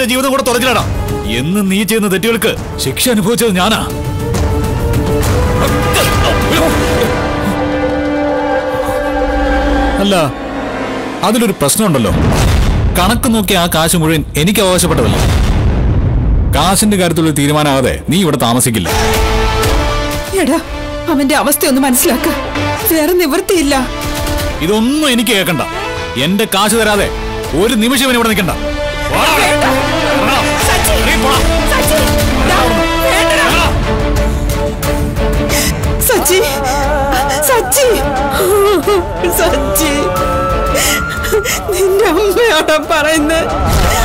നിന്റെ ജീവിതം കൂടെ തുറക്കില്ലടാ എന്ന് നീ ചെയ്യുന്ന തെറ്റുകൾക്ക് ശിക്ഷ അനുഭവിച്ചത് ഞാനാ അല്ല അതിലൊരു പ്രശ്നമുണ്ടല്ലോ കണക്ക് നോക്കി ആ കാശ് മുഴുവൻ എനിക്ക് അവകാശപ്പെട്ടതല്ല കാശിന്റെ കാര്യത്തിലൊരു തീരുമാനമാകാതെ നീ ഇവിടെ താമസിക്കില്ല എടാ അവന്റെ അവസ്ഥ ഒന്ന് മനസ്സിലാക്ക വേറെ നിവൃത്തിയില്ല ഇതൊന്നും എനിക്ക് കേൾക്കണ്ട എന്റെ കാശ് തരാതെ ഒരു നിമിഷം ഇവൻ ഇവിടെ നിൽക്കണ്ട സച്ചി സച്ചി സച്ചി നിന്റെ അമ്മയാണോ പറയുന്നത്